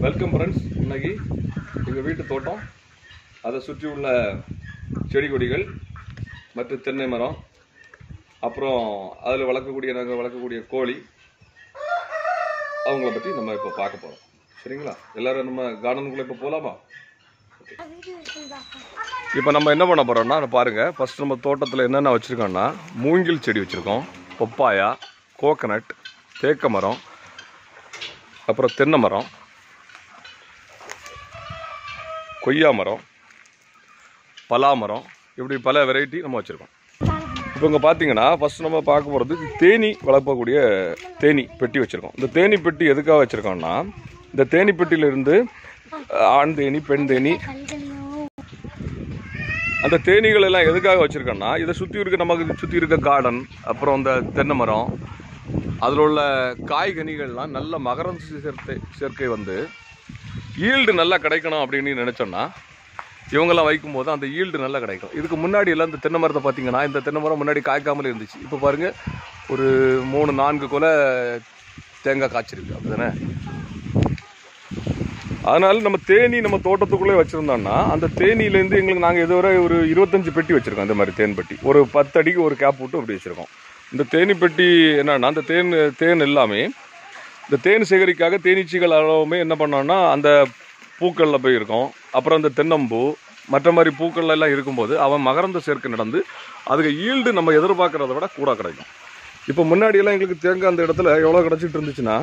Welcome friends இன்னைக்கு எங்கள் வீட்டு தோட்டம் அதை சுற்றி உள்ள செடி கொடிகள் மற்றும் தென்னை மரம் அப்புறம் அதில் வளர்க்கக்கூடிய நாங்கள் வளர்க்கக்கூடிய கோழி அவங்கள பற்றி நம்ம இப்போ பார்க்க போகிறோம் சரிங்களா எல்லாரும் நம்ம கார்டனுக்குள்ளே இப்போ போகலாமா இப்போ நம்ம என்ன பண்ண போகிறோம்னா பாருங்கள் ஃபர்ஸ்ட் நம்ம தோட்டத்தில் என்னென்ன வச்சுருக்கோம்னா மூங்கில் செடி வச்சுருக்கோம் பப்பாயா கோகனட் தேக்க மரம் அப்புறம் தென்னை மரம் கொய்யா மரம் பலா மரம் இப்படி பல வெரைட்டி நம்ம வச்சுருக்கோம் இப்போ இங்கே பார்த்தீங்கன்னா ஃபர்ஸ்ட் நம்ம பார்க்க போகிறது தேனி வளர்க்கக்கூடிய தேனி பெட்டி வச்சுருக்கோம் இந்த தேனி பெட்டி எதுக்காக வச்சுருக்கோம்னா இந்த தேனி பெட்டியிலிருந்து அஹ், ஆண் தேனி பெண் தேனி அந்த தேனீகள் எல்லாம் எதுக்காக வச்சுருக்கோம்னா இதை சுற்றி இருக்க நமக்கு சுற்றி இருக்க கார்டன் அப்புறம் இந்த தென்னை மரம் அதில் உள்ள காய்கனிகள்லாம் நல்ல மகரந்த சேர்க்கை சேர்க்கை வந்து ஈல்டு நல்லா கிடைக்கணும் அப்படின்னு நினச்சோன்னா இவங்கெல்லாம் வைக்கும்போது அந்த ஈல்டு நல்லா கிடைக்கும் இதுக்கு முன்னாடி எல்லாம் இந்த தென்னை மரத்தை பார்த்தீங்கன்னா இந்த தென்னை மரம் முன்னாடி காய்க்காமல் இருந்துச்சு இப்போ பாருங்கள் ஒரு மூணு நான்கு கொலை தேங்காய் காய்ச்சிருக்கு அப்படிதானே அதனால நம்ம தேனி நம்ம தோட்டத்துக்குள்ளே வச்சுருந்தோம்னா அந்த தேனியிலேருந்து எங்களுக்கு நாங்கள் இதுவரை ஒரு இருபத்தஞ்சு பெட்டி வச்சுருக்கோம் இந்த மாதிரி தேன் பெட்டி ஒரு பத்து அடிக்கு ஒரு கேப் விட்டு அப்படி வச்சுருக்கோம் இந்த தேனி பெட்டி என்னன்னா அந்த தேன் தேன் எல்லாமே இந்த தேன் சேகரிக்காக தேனீச்சிகள் அளவுமே என்ன பண்ணோம்னா அந்த பூக்களில் போய் இருக்கும் அப்புறம் இந்த தென்னம்பூ மற்ற மாதிரி பூக்கள்ல எல்லாம் இருக்கும்போது அவன் மகரந்த சேர்க்கை நடந்து அதுக்கு ஈல்டு நம்ம எதிர்பார்க்கறத விட கூட கிடைக்கும் இப்போ முன்னாடியெல்லாம் எங்களுக்கு தேங்காய் அந்த இடத்துல எவ்வளோ கிடச்சிட்டு இருந்துச்சுன்னா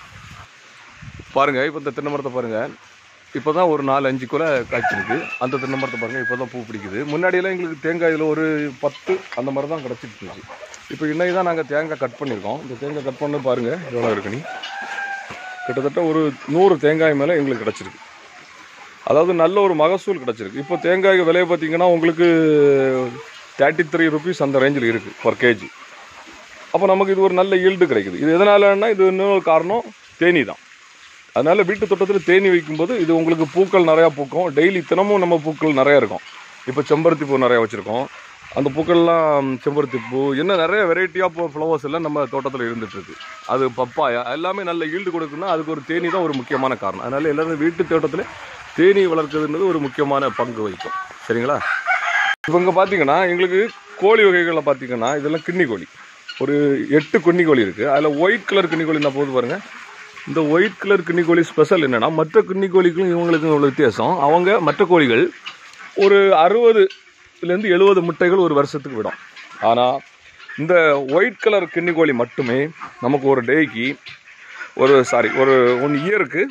பாருங்க இப்போ இந்த தென்னை மரத்தை பாருங்க இப்போ தான் ஒரு நாலு அஞ்சு குலை காய்ச்சிருக்கு அந்த தென்னை மரத்தை பாருங்க இப்போ தான் பூ பிடிக்குது முன்னாடியெல்லாம் எங்களுக்கு தேங்காயில் ஒரு பத்து அந்த மாதிரி தான் கிடச்சிட்டு இருந்துச்சு இப்போ இன்னைக்கு தான் நாங்கள் தேங்காய் கட் பண்ணியிருக்கோம் இந்த தேங்காய் கட் பண்ண பாருங்க எவ்வளோ இருக்கு நீ கிட்டத்தட்ட ஒரு நூறு தேங்காய் மேலே எங்களுக்கு கிடச்சிருக்கு அதாவது நல்ல ஒரு மகசூல் கிடச்சிருக்கு இப்போ தேங்காய் விலையை பார்த்தீங்கன்னா உங்களுக்கு தேர்ட்டி த்ரீ ருபீஸ் அந்த ரேஞ்சில் இருக்குது பர் கேஜி அப்போ நமக்கு இது ஒரு நல்ல ஈல்டு கிடைக்குது இது எதனாலன்னா இது இன்னொரு காரணம் தேனி தான் அதனால வீட்டு தோட்டத்தில் தேனி வைக்கும்போது இது உங்களுக்கு பூக்கள் நிறையா பூக்கும் டெய்லி தினமும் நம்ம பூக்கள் நிறையா இருக்கும் இப்போ செம்பருத்தி பூ நிறையா வச்சுருக்கோம் அந்த பூக்கள்லாம் செம்பருத்தி பூ இன்னும் நிறைய வெரைட்டி ஆஃப் ஃப்ளவர்ஸ் எல்லாம் நம்ம தோட்டத்தில் இருந்துட்டு இருக்கு அது பப்பாயா எல்லாமே நல்ல ஈல்டு கொடுக்குன்னா அதுக்கு ஒரு தேனி தான் ஒரு முக்கியமான காரணம் அதனால எல்லாரும் வீட்டு தோட்டத்தில் தேனி வளர்க்குறதுன்றது ஒரு முக்கியமான பங்கு வகிக்கும் சரிங்களா இப்போ இங்கே பார்த்தீங்கன்னா எங்களுக்கு கோழி வகைகளில் பார்த்தீங்கன்னா இதெல்லாம் கிண்ணி கோழி ஒரு எட்டு கிண்ணி கோழி இருக்குது அதில் ஒயிட் கலர் கிண்ணி கோழி நான் போது பாருங்கள் இந்த ஒயிட் கலர் கிண்ணி கோழி ஸ்பெஷல் என்னென்னா மற்ற கிண்ணி கோழிக்கும் இவங்களுக்கும் உள்ள வித்தியாசம் அவங்க மற்ற கோழிகள் ஒரு அறுபதுலேருந்து எழுபது முட்டைகள் ஒரு வருஷத்துக்கு விடும் ஆனால் இந்த ஒயிட் கலர் கிண்ணி கோழி மட்டுமே நமக்கு ஒரு டேக்கு ஒரு சாரி ஒரு ஒன் இயருக்கு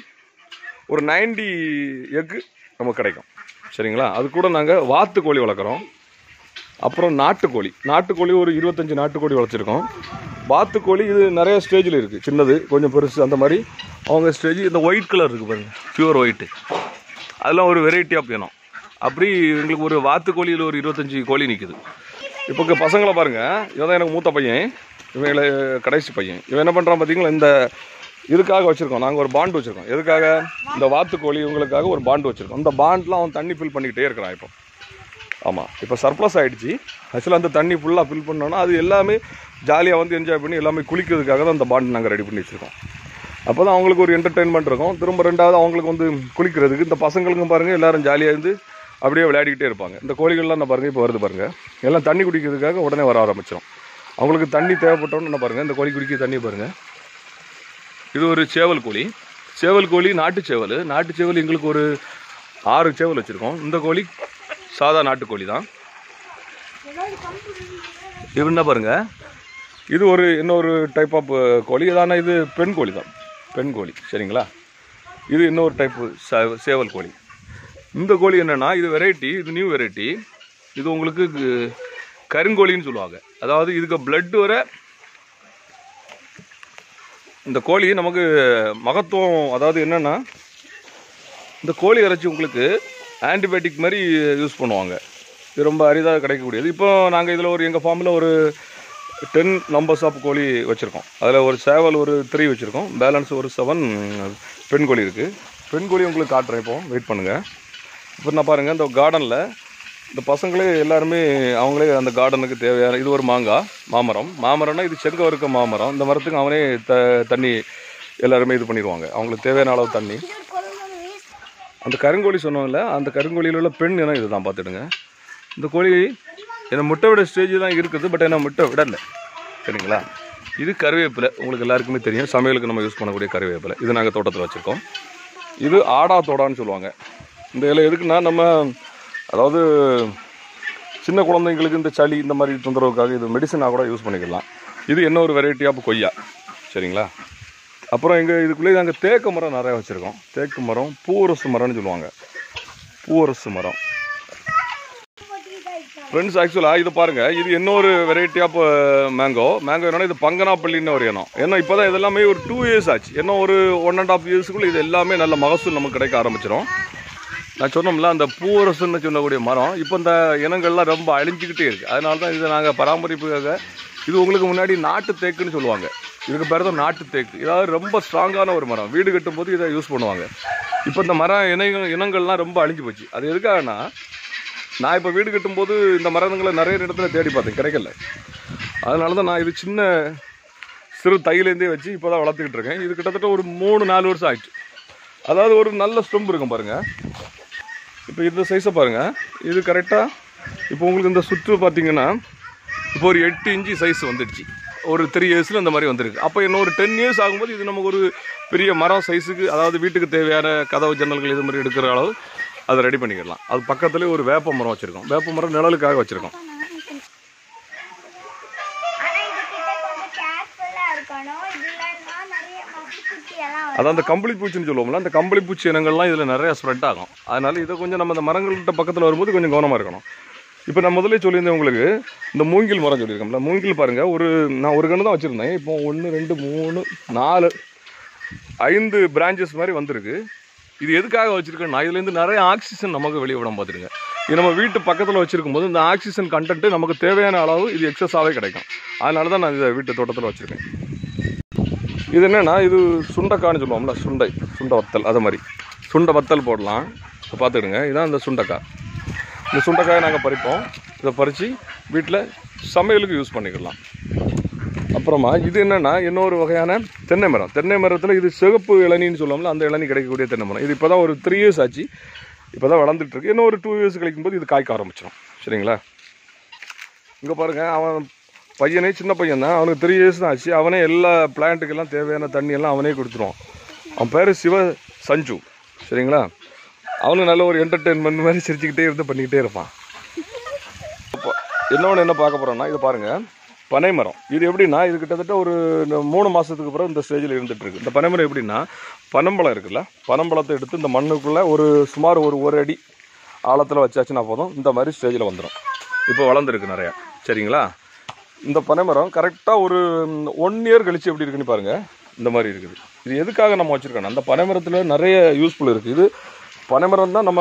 ஒரு 90 எக்கு நமக்கு கிடைக்கும் சரிங்களா அது கூட நாங்கள் வாத்து கோழி வளர்க்குறோம் அப்புறம் நாட்டுக்கோழி நாட்டுக்கோழி ஒரு இருபத்தஞ்சி நாட்டுக்கோழி வளர்த்துருக்கோம் வாத்துக்கோழி இது நிறைய ஸ்டேஜில் இருக்குது சின்னது கொஞ்சம் பெருசு அந்த மாதிரி அவங்க ஸ்டேஜ் இந்த ஒயிட் கலர் இருக்குது பாருங்கள் பியூர் ஒயிட்டு அதெல்லாம் ஒரு வெரைட்டி ஆஃப் வேணும் அப்படி எங்களுக்கு ஒரு வாத்துக்கோழியில் ஒரு இருபத்தஞ்சி கோழி நிற்குது இப்போ இங்கே பசங்களை பாருங்கள் இவன் தான் எனக்கு மூத்த பையன் இவங்களை கடைசி பையன் இவன் என்ன பண்ணுறான் பார்த்தீங்களா இந்த இதுக்காக வச்சுருக்கோம் நாங்கள் ஒரு பாண்ட் வச்சுருக்கோம் எதுக்காக இந்த வாத்துக்கோழி இவங்களுக்காக ஒரு பாண்ட் வச்சுருக்கோம் இந்த பாண்ட்லாம் அவன் தண்ணி ஃபில் பண்ணிக்கிட்டே இருக்கிறான் இப்போ ஆமாம் இப்போ சர்ப்ளஸ் ஆகிடுச்சு ஆக்சுவலாக அந்த தண்ணி ஃபுல்லாக ஃபில் பண்ணோன்னா அது எல்லாமே ஜாலியாக வந்து என்ஜாய் பண்ணி எல்லாமே குளிக்கிறதுக்காக தான் அந்த பாண்ட் நாங்கள் ரெடி பண்ணி வச்சுருக்கோம் அப்போ தான் அவங்களுக்கு ஒரு என்டர்டெயின்மெண்ட் இருக்கும் திரும்ப ரெண்டாவது அவங்களுக்கு வந்து குளிக்கிறதுக்கு இந்த பசங்களுக்கும் பாருங்கள் எல்லாரும் ஜாலியாக இருந்து அப்படியே விளையாடிக்கிட்டே இருப்பாங்க இந்த கோழிகள்லாம் நான் பாருங்கள் இப்போ வருது பாருங்கள் எல்லாம் தண்ணி குடிக்கிறதுக்காக உடனே வர ஆரம்பிச்சிடும் அவங்களுக்கு தண்ணி தேவைப்பட்டோன்னு என்ன பாருங்கள் இந்த கோழி குடிக்க தண்ணி பாருங்கள் இது ஒரு சேவல் கோழி சேவல் கோழி நாட்டு சேவல் நாட்டு சேவல் எங்களுக்கு ஒரு ஆறு சேவல் வச்சுருக்கோம் இந்த கோழி சாதா நாட்டுக்கோழி தான் இது என்ன பாருங்க இது ஒரு இன்னொரு டைப் ஆஃப் கோழி ஆனால் இது பெண் கோழி தான் பெண் கோழி சரிங்களா இது இன்னொரு டைப் சேவல் கோழி இந்த கோழி என்னன்னா இது வெரைட்டி இது நியூ வெரைட்டி இது உங்களுக்கு கு- கருங்கோழின்னு சொல்லுவாங்க அதாவது இதுக்கு பிளட் வர இந்த கோழி நமக்கு மகத்துவம் அதாவது என்னன்னா இந்த கோழி இறைச்சி உங்களுக்கு ஆன்டிபயோட்டிக் மாதிரி யூஸ் பண்ணுவாங்க இது ரொம்ப அரிதாக கிடைக்கக்கூடியது இப்போ நாங்கள் இதில் ஒரு எங்கள் ஃபார்மில் ஒரு டென் நம்பர்ஸ் ஆஃப் கோழி வச்சுருக்கோம் அதில் ஒரு சேவல் ஒரு த்ரீ வச்சுருக்கோம் பேலன்ஸ் ஒரு செவன் பெண் கோழி இருக்குது பெண் கோழி உங்களுக்கு காட்டுறேன் இப்போ வெயிட் பண்ணுங்கள் இப்போ நான் பாருங்கள் இந்த கார்டனில் இந்த பசங்களே எல்லாருமே அவங்களே அந்த கார்டனுக்கு தேவையான இது ஒரு மாங்காய் மாமரம் மாமரம்னா இது செங்கவருக்க மாமரம் இந்த மரத்துக்கு அவனே த தண்ணி எல்லாருமே இது பண்ணிடுவாங்க அவங்களுக்கு தேவையான அளவு தண்ணி அந்த கருங்கோழி சொன்னோம்ல அந்த கருங்கோழியில் உள்ள பெண் இனம் இதுதான் பார்த்துடுங்க இந்த கோழி என்ன முட்டை விட ஸ்டேஜ் தான் இருக்குது பட் என்ன முட்டை விடலை சரிங்களா இது கருவேப்பிலை உங்களுக்கு எல்லாருக்குமே தெரியும் சமையலுக்கு நம்ம யூஸ் பண்ணக்கூடிய கருவேப்பிலை இது நாங்கள் தோட்டத்தில் வச்சுருக்கோம் இது ஆடா தோடான்னு சொல்லுவாங்க இந்த இலை எதுக்குன்னா நம்ம அதாவது சின்ன குழந்தைங்களுக்கு இந்த சளி இந்த மாதிரி தொந்தரவுக்காக இது மெடிசனாக கூட யூஸ் பண்ணிக்கலாம் இது என்ன ஒரு வெரைட்டி ஆஃப் கொய்யா சரிங்களா அப்புறம் எங்கள் இதுக்குள்ளேயே நாங்கள் தேக்கு மரம் நிறையா வச்சுருக்கோம் தேக்கு மரம் பூவரசு மரம்னு சொல்லுவாங்க பூவரசு மரம் ஃப்ரெண்ட்ஸ் ஆக்சுவலாக இது பாருங்கள் இது இன்னொரு வெரைட்டி ஆஃப் மேங்கோ மேங்கோ என்னன்னா இது பங்கனாப்பள்ளின்னு ஒரு இனம் ஏன்னா இப்போ தான் இதெல்லாமே ஒரு டூ இயர்ஸ் ஆச்சு இன்னும் ஒரு ஒன் அண்ட் ஆஃப் இயர்ஸுக்குள்ளே இது எல்லாமே நல்ல மகசூல் நமக்கு கிடைக்க ஆரம்பிச்சிடும் நான் சொன்னோம்ல அந்த பூவரசுன்னு சொல்லக்கூடிய மரம் இப்போ இந்த இனங்கள்லாம் ரொம்ப அழிஞ்சிக்கிட்டே இருக்குது அதனால தான் இதை நாங்கள் பராமரிப்புக்காக இது உங்களுக்கு முன்னாடி நாட்டு தேக்குன்னு சொல்லுவாங்க இதுக்கு பேர் தான் நாட்டு தேக்கு இதாவது ரொம்ப ஸ்ட்ராங்கான ஒரு மரம் வீடு கட்டும்போது இதை யூஸ் பண்ணுவாங்க இப்போ இந்த மரம் இனங்கள் இனங்கள்லாம் ரொம்ப அழிஞ்சு போச்சு அது எதுக்காகனா நான் இப்போ வீடு கட்டும்போது இந்த மரங்களை நிறைய இடத்துல தேடி பார்த்தேன் கிடைக்கல அதனால தான் நான் இது சின்ன சிறு தையிலேருந்தே வச்சு இப்போ தான் வளர்த்துக்கிட்டு இருக்கேன் இது கிட்டத்தட்ட ஒரு மூணு நாலு வருஷம் ஆயிடுச்சு அதாவது ஒரு நல்ல ஸ்டெம்பு இருக்கும் பாருங்கள் இப்போ இந்த சைஸை பாருங்கள் இது கரெக்டாக இப்போ உங்களுக்கு இந்த சுற்று பார்த்தீங்கன்னா இப்போ ஒரு எட்டு இன்ச்சு சைஸ் வந்துடுச்சு ஒரு த்ரீ இயர்ஸில் இந்த மாதிரி வந்திருக்கு அப்போ இன்னும் ஒரு டென் இயர்ஸ் ஆகும்போது இது நமக்கு ஒரு பெரிய மரம் சைஸுக்கு அதாவது வீட்டுக்கு தேவையான கதவு ஜன்னல்கள் இது மாதிரி எடுக்கிற அளவு அதை ரெடி பண்ணிக்கிடலாம் அது பக்கத்துலேயே ஒரு வேப்ப மரம் வச்சுருக்கோம் வேப்ப மரம் நிழலுக்காக வச்சுருக்கோம் ஆனா இதுகிட்ட கொஞ்சம் கேர்ஃபுல்லா இருக்கணும் இதுலன்னா நிறைய மசுக்குட்டி எல்லாம் வரும் அதான் அந்த கம்பளி பூச்சின்னு சொல்லுவோம்ல அந்த கம்பளி பூச்சி இனங்கள்லாம் இதில் நிறைய ஸ்ப்ரெட் ஆகும் அதனால இதை கொஞ்சம் நம்ம இந்த மரங்கள்கிட்ட பக்கத்தில் வரும்போது கொஞ்சம் கவனமாக இருக்கணும் இப்போ நான் முதல்ல சொல்லியிருந்தேன் உங்களுக்கு இந்த மூங்கில் மரம் சொல்லியிருக்கோம்ல மூங்கில் பாருங்கள் ஒரு நான் ஒரு கன்று தான் வச்சுருந்தேன் இப்போ ஒன்று ரெண்டு மூணு நாலு ஐந்து பிரான்ச்சஸ் மாதிரி வந்திருக்கு இது எதுக்காக வச்சுருக்கேன்னா இதுலேருந்து நிறைய ஆக்சிஜன் நமக்கு வெளியே விட பார்த்துருங்க இது நம்ம வீட்டு பக்கத்தில் வச்சுருக்கும் போது இந்த ஆக்சிஜன் கண்டென்ட்டு நமக்கு தேவையான அளவு இது எக்ஸஸாகவே கிடைக்கும் அதனால தான் நான் இதை வீட்டு தோட்டத்தில் வச்சுருக்கேன் இது என்னன்னா இது சுண்டைக்கான்னு சொல்லுவோம்ல சுண்டை சுண்டை வத்தல் அது மாதிரி சுண்டை வத்தல் போடலாம் இப்போ பார்த்துக்கிடுங்க இதான் இந்த சுண்டைக்காய் இந்த சுண்டைக்காயை நாங்கள் பறிப்போம் இதை பறித்து வீட்டில் சமையலுக்கு யூஸ் பண்ணிக்கலாம் அப்புறமா இது என்னன்னா இன்னொரு வகையான தென்னை மரம் தென்னை மரத்தில் இது சிகப்பு இளநின்னு சொல்லுவோம்ல அந்த இளநீ கிடைக்கக்கூடிய தென்னை மரம் இது இப்போ தான் ஒரு த்ரீ இயர்ஸ் ஆச்சு இப்போ தான் வளர்ந்துட்டு இருக்கு இன்னும் ஒரு டூ இயர்ஸ் கழிக்கும் போது இது காய்க்க ஆரம்பிச்சிடும் சரிங்களா இங்கே பாருங்க அவன் பையனே சின்ன பையன் தான் அவனுக்கு த்ரீ இயர்ஸ் தான் ஆச்சு அவனே எல்லா பிளான்ட்டுக்கெல்லாம் தேவையான தண்ணி எல்லாம் அவனே கொடுத்துருவான் அவன் பேர் சிவ சஞ்சு சரிங்களா அவனும் நல்ல ஒரு என்டர்டெயின்மெண்ட் மாதிரி சிரிச்சுக்கிட்டே இருந்து பண்ணிக்கிட்டே இருப்பான் இப்போ இன்னொன்று என்ன பார்க்க போகிறோம்னா இது பாருங்கள் பனைமரம் இது எப்படின்னா இது கிட்டத்தட்ட ஒரு இந்த மூணு மாதத்துக்கு பிறகு இந்த ஸ்டேஜில் இருந்துட்டு இருக்கு இந்த பனைமரம் எப்படின்னா பனம்பழம் இருக்குல்ல பனம்பழத்தை எடுத்து இந்த மண்ணுக்குள்ளே ஒரு சுமார் ஒரு ஒரு அடி ஆழத்தில் வச்சாச்சுன்னா போதும் இந்த மாதிரி ஸ்டேஜில் வந்துடும் இப்போ வளர்ந்துருக்கு நிறையா சரிங்களா இந்த பனைமரம் கரெக்டாக ஒரு ஒன் இயர் கழிச்சு எப்படி இருக்குன்னு பாருங்கள் இந்த மாதிரி இருக்குது இது எதுக்காக நம்ம வச்சுருக்கோம் அந்த பனைமரத்தில் நிறைய யூஸ்ஃபுல் இருக்குது இது பனைமரம் தான் நம்ம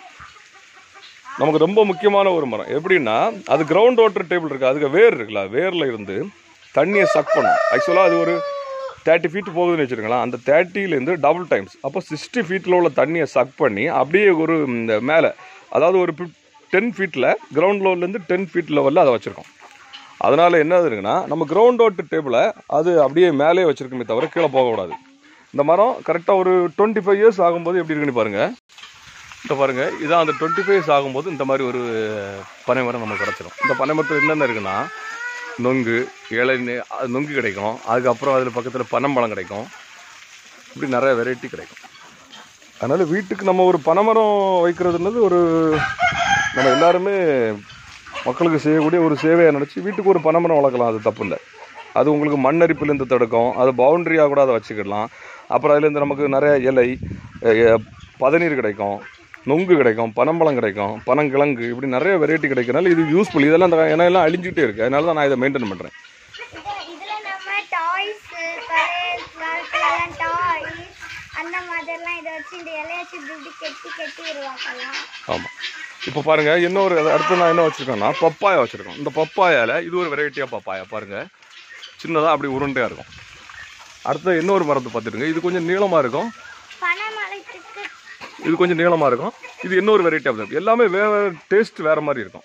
நமக்கு ரொம்ப முக்கியமான ஒரு மரம் எப்படின்னா அது கிரவுண்ட் வாட்டர் டேபிள் இருக்குது அதுக்கு வேர் இருக்குல்ல வேரில் இருந்து தண்ணியை சக் பண்ணும் ஆக்சுவலாக அது ஒரு தேர்ட்டி ஃபீட் போகுதுன்னு வச்சுருங்களேன் அந்த தேர்ட்டிலேருந்து டபுள் டைம்ஸ் அப்போ சிக்ஸ்டி ஃபீட்டில் உள்ள தண்ணியை சக் பண்ணி அப்படியே ஒரு இந்த மேலே அதாவது ஒரு டென் ஃபீட்டில் கிரவுண்ட் லெவல்லேருந்து டென் ஃபீட் லெவலில் அதை வச்சுருக்கோம் அதனால் என்ன இருக்குன்னா நம்ம கிரவுண்ட் வாட்டர் டேபிளை அது அப்படியே மேலே வச்சுருக்குமே தவிர கீழே போகக்கூடாது இந்த மரம் கரெக்டாக ஒரு டுவெண்ட்டி ஃபைவ் இயர்ஸ் ஆகும்போது எப்படி இருக்குன்னு பாருங்கள் இந்த பாருங்க இதான் அந்த டுவெண்ட்டி ஃபைவ் இயர்ஸ் ஆகும்போது இந்த மாதிரி ஒரு பனை மரம் நமக்கு கிடச்சிடும் இந்த பனை மரத்தில் என்னென்ன இருக்குன்னா நொங்கு இளநீ அது நொங்கு கிடைக்கும் அதுக்கப்புறம் அதில் பக்கத்தில் பனம்பழம் கிடைக்கும் இப்படி நிறைய வெரைட்டி கிடைக்கும் அதனால் வீட்டுக்கு நம்ம ஒரு பனைமரம் வைக்கிறதுன்றது ஒரு நம்ம எல்லாருமே மக்களுக்கு செய்யக்கூடிய ஒரு சேவையை நினச்சி வீட்டுக்கு ஒரு பனைமரம் வளர்க்கலாம் அது தப்பு இல்லை அது உங்களுக்கு மண்ணரிப்புலேருந்து தடுக்கும் அது பவுண்டரியாக கூட அதை வச்சுக்கிடலாம் அப்புறம் அதுலேருந்து நமக்கு நிறைய இலை அஹ், பதநீர் கிடைக்கும் நொங்கு கிடைக்கும் பனம்பழம் கிடைக்கும் பனங்கிழங்கு இப்படி நிறைய வெரைட்டி கிடைக்கிறனால இது யூஸ்ஃபுல் இதெல்லாம் இந்த இனம் அழிஞ்சிக்கிட்டே இருக்குது அதனால தான் நான் இதை மெயின்டைன் பண்ணுறேன் இது- இதுல நம்ம டாய்ஸ் பழைய காலத்துலலாம் டாய்ஸ் அந்த மாதிரிலாம் இதை வச்சு இந்த இலைய வச்சு இப்படி இப்படி கெட்டி கெட்டி உருவாக்கலாம் ஆமாம் இப்போ பாருங்கள் இன்னொரு அடுத்து நான் என்ன வச்சுருக்கேன்னா பப்பாயா வச்சுருக்கோம் இந்த பப்பாயால இது ஒரு வெரைட்டியாக பப்பாயா பாருங்கள் சின்னதாக அப்படி உருண்டையாக இருக்கும் அடுத்து இன்னொரு மரத்தை பார்த்துட்டுங்க இது கொஞ்சம் நீளமாக இருக்கும் பனை மரத்துக்கு இது கொஞ்சம் நீளமாக இருக்கும் இது இன்னொரு வெரைட்டி ஆஃப் எல்லாமே வேறு டேஸ்ட் வேறு மாதிரி இருக்கும்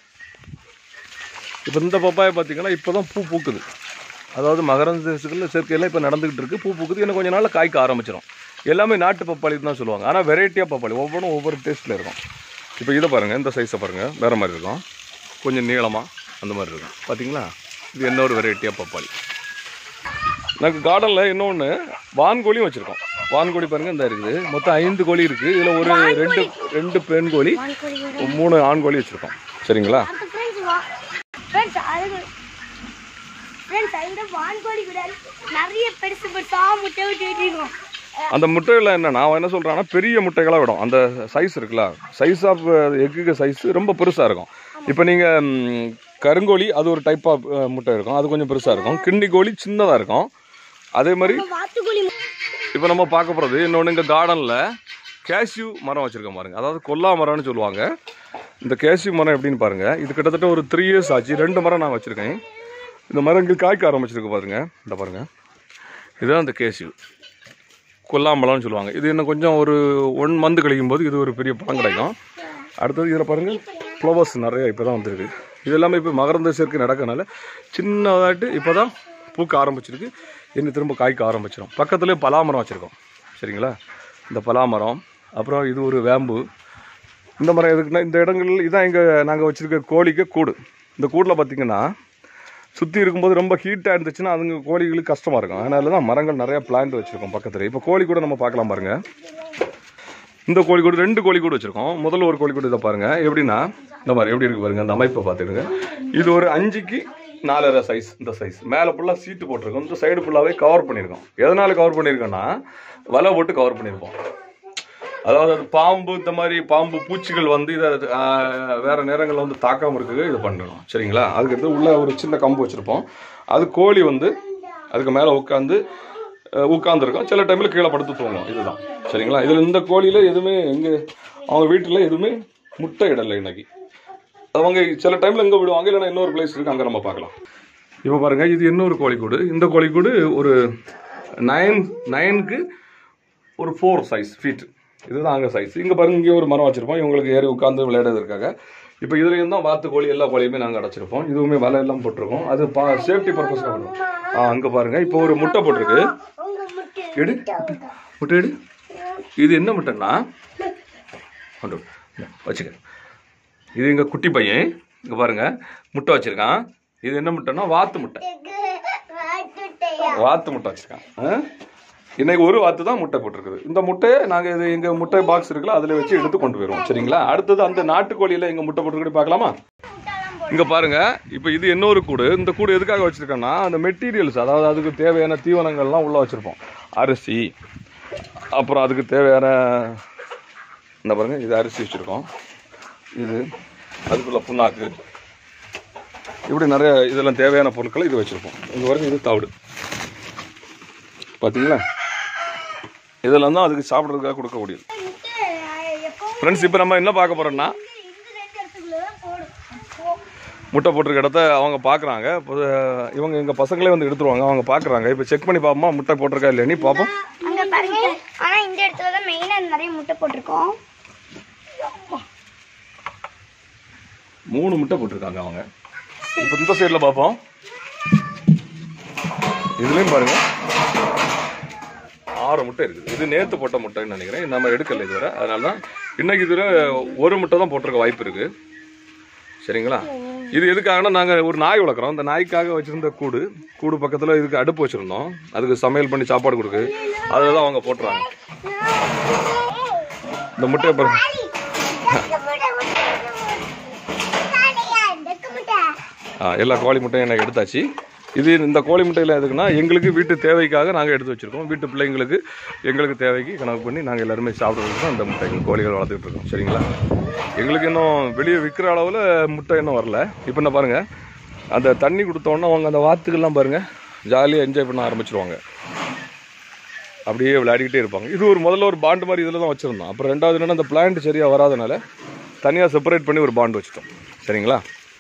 இப்போ இந்த பப்பாயை பார்த்தீங்கன்னா இப்போ தான் பூ பூக்குது அதாவது மகரந்த சேர்க்கையில் சேர்க்கையெல்லாம் இப்போ நடந்துக்கிட்டு இருக்கு பூ பூக்குது இன்னும் கொஞ்ச நாளில் காய்க்க ஆரம்பிச்சிடும் எல்லாமே நாட்டு பப்பாளி தான் சொல்லுவாங்க ஆனால் வெரைட்டியாக பப்பாளி ஒவ்வொன்றும் ஒவ்வொரு டேஸ்ட்டில் இருக்கும் இப்போ இதை பாருங்கள் இந்த சைஸை பாருங்கள் வேறு மாதிரி இருக்கும் கொஞ்சம் நீளமாக அந்த மாதிரி இருக்கும் பார்த்தீங்களா இது இன்னொரு வெரைட்டியாக பப்பாளி நாங்கள் கார்டனில் இன்னொன்று வான்கோழியும் வச்சுருக்கோம் வான்கோழி பாருங்கள் இந்த இருக்குது மொத்தம் ஐந்து கோழி இருக்குது இதில் ஒரு ரெண்டு ரெண்டு பெண் கோழி மூணு ஆண் கோழி வச்சுருக்கோம் சரிங்களா அடுத்து ஃப்ரெண்ட்ஸ் வா ஃப்ரெண்ட்ஸ் அது ஃப்ரெண்ட்ஸ் இந்த வான்கோழி கூட நிறைய பெருசு பெருசா முட்டை விட்டுட்டு இருக்கோம் அந்த முட்டையில் என்னன்னா அவன் என்ன சொல்கிறான்னா பெரிய முட்டைகளாக விடும் அந்த சைஸ் இருக்குல்ல சைஸ் ஆஃப் எக்குக்கு சைஸ் ரொம்ப பெருசாக இருக்கும் இப்போ நீங்கள் கருங்கோழி அது ஒரு டைப் ஆஃப் முட்டை இருக்கும் அது கொஞ்சம் பெருசாக இருக்கும் கிண்டி கோழி சின்னதாக இருக்கும் அதே மாதிரி வாத்துக்கோழி இப்போ நம்ம பார்க்க போகிறது இன்னொன்று இங்கே கார்டனில் கேஷ்யூ மரம் வச்சுருக்கோம் பாருங்க அதாவது கொல்லா மரம்னு சொல்லுவாங்க இந்த கேஷ்யூ மரம் எப்படின்னு பாருங்கள் இது கிட்டத்தட்ட ஒரு த்ரீ இயர்ஸ் ஆச்சு ரெண்டு மரம் நான் வச்சுருக்கேன் இந்த மரம் இங்கே காய்க்க ஆரம்பிச்சிருக்கு பாருங்க இந்த பாருங்க இதுதான் அந்த கேஷ்யூ கொல்லாம்பழம்னு சொல்லுவாங்க இது இன்னும் கொஞ்சம் ஒரு ஒன் மந்த் கழிக்கும் போது இது ஒரு பெரிய பழம் கிடைக்கும் அடுத்தது இதில் பாருங்கள் ஃப்ளவர்ஸ் நிறைய இப்போ தான் வந்திருக்கு இது எல்லாமே இப்போ மகரந்த சேர்க்கை நடக்கனால சின்னதாட்டு இப்போ தான் பூக்க ஆரம்பிச்சிருக்கு இன்னும் திரும்ப காய்க்க ஆரம்பிச்சிடும் பக்கத்துலேயே பலாமரம் வச்சுருக்கோம் சரிங்களா இந்த பலாமரம் அப்புறம் இது ஒரு வேம்பு இந்த மரம் எதுக்குன்னா இந்த இடங்கள் இதான் இங்கே நாங்கள் வச்சுருக்க கோழிக்கு கூடு இந்த கூடில் பார்த்தீங்கன்னா சுற்றி இருக்கும்போது ரொம்ப ஹீட்டாக இருந்துச்சுன்னா அதுங்க கோழிகளுக்கு கஷ்டமாக இருக்கும் அதனால தான் மரங்கள் நிறைய பிளான்ட் வச்சுருக்கோம் பக்கத்தில் இப்போ கோழி கூட நம்ம பார்க்கலாம் பாருங்கள் இந்த கோழி கூடு ரெண்டு கோழி கூடு வச்சுருக்கோம் முதல்ல ஒரு கோழி கூடு இதை பாருங்கள் எப்படின்னா இந்த மாதிரி எப்படி இருக்கு பாருங்க அந்த அமைப்பை பார்த்துடுங்க இது ஒரு அஞ்சுக்கு நாலரை சைஸ் இந்த சைஸ் மேலே ஃபுல்லாக சீட்டு போட்டிருக்கோம் இந்த சைடு ஃபுல்லாகவே கவர் பண்ணியிருக்கோம் எதனால் கவர் பண்ணியிருக்கோன்னா வலை போட்டு கவர் பண்ணியிருப்போம் அதாவது அது பாம்பு இந்த மாதிரி பாம்பு பூச்சிகள் வந்து இதை ஆஹ், வேற நேரங்களில் வந்து தாக்காம இருக்குது இது பண்ணணும் சரிங்களா அதுக்கு உள்ள ஒரு சின்ன கம்பு வச்சுருப்போம் அது கோழி வந்து அதுக்கு மேலே உட்காந்து உட்காந்துருக்கோம் சில டைமில் கீழே படுத்து தூங்கும் இதுதான் சரிங்களா இதில் இந்த கோழியில் எதுவுமே எங்கே அவங்க வீட்டில் எதுவுமே முட்டை இடலை இன்னைக்கு அவங்க சில டைமில் எங்கே விடுவாங்க இல்லைன்னா இன்னொரு பிளேஸ் இருக்குது அங்கே நம்ம பார்க்கலாம் இப்போ பாருங்கள் இது இன்னொரு கோழிக்கூடு இந்த கோழிக்கூடு ஒரு நைன் நைனுக்கு ஒரு ஃபோர் சைஸ் ஃபீட் இதுதான் அங்கே சைஸ் இங்கே பாருங்க இங்கே ஒரு மரம் வச்சுருப்போம் இவங்களுக்கு ஏறி உட்காந்து விளையாடுறதுக்காக இப்போ இதுலேயும் தான் வாத்து கோழி எல்லா கோழியுமே நாங்கள் அடைச்சிருப்போம் இதுவுமே வலை எல்லாம் போட்டிருக்கோம் அது பா சேஃப்டி பர்பஸ்க்காக பண்ணுவோம் ஆ அங்கே பாருங்கள் இப்போ ஒரு முட்டை போட்டிருக்கு உங்க முட்டை எடு முட்டை எடு இது என்ன முட்டைன்னா கொண்டு வா. இந்தா, வச்சுக்க இது எங்கள் குட்டி பையன் இங்கே பாருங்க முட்டை வச்சிருக்கான் இது என்ன முட்டைன்னா வாத்து முட்டை வாத்துட்டையா வாத்து முட்டை வச்சிருக்கான் ஆ? இன்னைக்கு ஒரு வாத்து தான் முட்டை போட்டிருக்குது இந்த முட்டையை நாங்கள் இது எங்கள் முட்டை பாக்ஸ் இருக்குல்ல அதில் வச்சு எடுத்து கொண்டு போயிடுவோம் சரிங்களா அடுத்தது அந்த நாட்டுக்கோழியில் எங்கள் முட்டை போட்டுருக்கி பார்க்கலாமா இங்கே பாருங்க இப்போ இது இன்னொரு கூடு இந்த கூடு எதுக்காக வச்சிருக்கோன்னா அந்த மெட்டீரியல்ஸ் அதாவது அதுக்கு தேவையான தீவனங்கள்லாம் உள்ளே வச்சுருப்போம் அரிசி அப்புறம் அதுக்கு தேவையான இந்த பாருங்க இது அரிசி வச்சுருக்கோம் இது அதுக்குள்ள புண்ணாக்கு இப்படி நிறைய இதெல்லாம் தேவையான பொருட்களை இது வச்சுருப்போம் இங்கே வரைக்கும் இது தவிடு பார்த்தீங்களா இதெல்லாம் தான் அதுக்கு சாப்பிட்றதுக்காக கொடுக்கக்கூடியது எப்பவும் ஃப்ரெண்ட்ஸ் இப்போ நம்ம என்ன பார்க்க போகிறோம்னா இந்த ரெண்டு இடத்துக்குள்ள தான் போடும் முட்டை போட்டிருக்க இடத்த அவங்க பார்க்குறாங்க இவங்க எங்கள் பசங்களே வந்து எடுத்துருவாங்க அவங்க பார்க்குறாங்க இப்போ செக் பண்ணி பார்ப்போமா முட்டை போட்டிருக்கா இல்லையான்னு பார்ப்போம் அங்க பாருங்க ஆனா இந்த இடத்துல தான் மெயினா நிறைய முட்டை போட்டிருக்கோம் மூணு முட்டை போட்டிருக்காங்க அவங்க இப்போ இந்த சைடில் பார்ப்போம் இதுலேயும் பாருங்க ஆறு முட்டை இருக்குது இது நேற்று போட்ட முட்டைன்னு நினைக்கிறேன் நம்ம எடுக்கல இதுவரை அதனால தான் இன்னைக்கு இதுல ஒரு முட்டை தான் போட்டிருக்க வாய்ப்பு இருக்கு சரிங்களா இது எதுக்காகனா நாங்கள் ஒரு நாய் வளர்க்குறோம் இந்த நாய்க்காக வச்சிருந்த கூடு கூடு பக்கத்தில் இதுக்கு அடுப்பு வச்சுருந்தோம் அதுக்கு சமையல் பண்ணி சாப்பாடு கொடுக்கு அதில் தான் அவங்க போட்டுறாங்க இந்த முட்டையை பாருங்க ஆ, எல்லா கோழி முட்டையும் எனக்கு எடுத்தாச்சு இது இந்த கோழி முட்டையில் எதுக்குன்னா எங்களுக்கு வீட்டு தேவைக்காக நாங்கள் எடுத்து வச்சுருக்கோம் வீட்டு பிள்ளைங்களுக்கு எங்களுக்கு தேவைக்கு கணக்கு பண்ணி நாங்கள் எல்லாருமே சாப்பிட்றதுக்கு தான் அந்த முட்டைகள் கோழிகள் வளர்த்துக்கிட்டு இருக்கோம் சரிங்களா எங்களுக்கு இன்னும் வெளியே விற்கிற அளவில் முட்டை இன்னும் வரல இப்போ என்ன பாருங்கள் அந்த தண்ணி கொடுத்தோன்னே அவங்க அந்த வாத்துக்கள்லாம் பாருங்கள் ஜாலியாக என்ஜாய் பண்ண ஆரம்பிச்சிருவாங்க அப்படியே விளையாடிக்கிட்டே இருப்பாங்க இது ஒரு முதல்ல ஒரு பாண்டு மாதிரி இதில் தான் வச்சுருந்தோம் அப்புறம் ரெண்டாவது என்னன்னா அந்த பிளான்ட் சரியாக வராதனால தனியாக செப்பரேட் பண்ணி ஒரு பாண்டு வச்சுட்டோம் சரிங்களா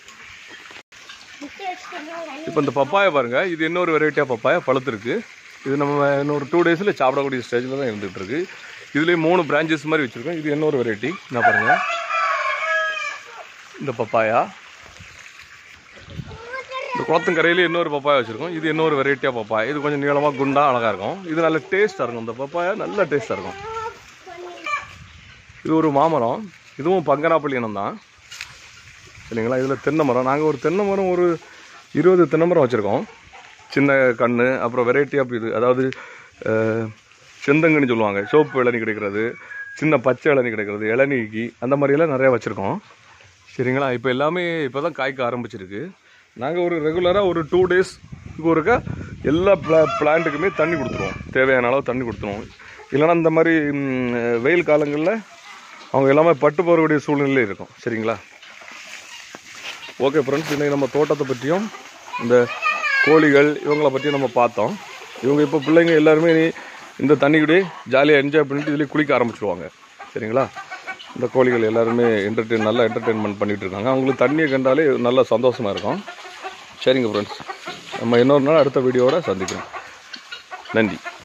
இப்போ இந்த பப்பாயா பாருங்க இது இன்னொரு வெரைட்டியாக பப்பாயா பழுத்திருக்கு இது நம்ம இன்னொரு டூ டேஸில் சாப்பிடக்கூடிய ஸ்டேஜில் தான் இருந்துகிட்டு இருக்கு இதுலேயே மூணு பிரான்ச்சஸ் மாதிரி வச்சுருக்கோம் இது இன்னொரு வெரைட்டி என்ன பாருங்க இந்த பப்பாயா இந்த குளத்துங்கரையில இன்னொரு பப்பாயா வச்சுருக்கோம் இது இன்னொரு வெரைட்டியாக பப்பாயா இது கொஞ்சம் நீளமாக குண்டாக அழகாக இருக்கும் இது நல்ல டேஸ்ட்டாக இருக்கும் இந்த பப்பாயா நல்ல டேஸ்ட்டாக இருக்கும் இது ஒரு மாமரம் இதுவும் பங்கனாப்பள்ளி இனம் தான் சரிங்களா இதில் தென்னை மரம் நாங்கள் ஒரு தென்னை மரம் ஒரு இருபது தென்னை மரம் வச்சுருக்கோம் சின்ன கன்று அப்புறம் வெரைட்டி ஆஃப் இது அதாவது அஹ், செந்தங்கன்னு சொல்லுவாங்க சோப்பு இளநி கிடைக்கிறது சின்ன பச்சை இளநி கிடைக்கிறது இளநீக்கி அந்த மாதிரியெல்லாம் நிறையா வச்சுருக்கோம் சரிங்களா இப்போ எல்லாமே இப்போ தான் காய்க்க ஆரம்பிச்சிருக்கு நாங்கள் ஒரு ரெகுலராக ஒரு டூ டேஸ் ஒருக்கா எல்லா பிளா பிளான்ட்டுக்குமே தண்ணி கொடுத்துருவோம் தேவையான அளவு தண்ணி கொடுத்துருவோம் இல்லைன்னா இந்த மாதிரி ம், வெயில் காலங்களில் அவங்க எல்லாமே பட்டு போகக்கூடிய சூழ்நிலை இருக்கும் சரிங்களா ஓகே ஃப்ரெண்ட்ஸ் இன்னைக்கு நம்ம தோட்டத்தை பற்றியும் இந்த கோழிகள் இவங்கள பற்றியும் நம்ம பார்த்தோம் இவங்க இப்போ பிள்ளைங்க எல்லாருமே இனி இந்த தண்ணி கூட ஜாலியாக என்ஜாய் பண்ணிட்டு இதுலேயே குளிக்க ஆரம்பிச்சிருவாங்க சரிங்களா இந்த கோழிகள் எல்லாருமே என்டர்டெயின் நல்லா என்டர்டெயின்மெண்ட் பண்ணிட்டு இருக்காங்க அவங்களுக்கு தண்ணியை கண்டாலே நல்ல சந்தோஷமாக இருக்கும் சரிங்க ஃப்ரெண்ட்ஸ் நம்ம இன்னொரு நாள் அடுத்த வீடியோவோட சந்திக்கிறோம் நன்றி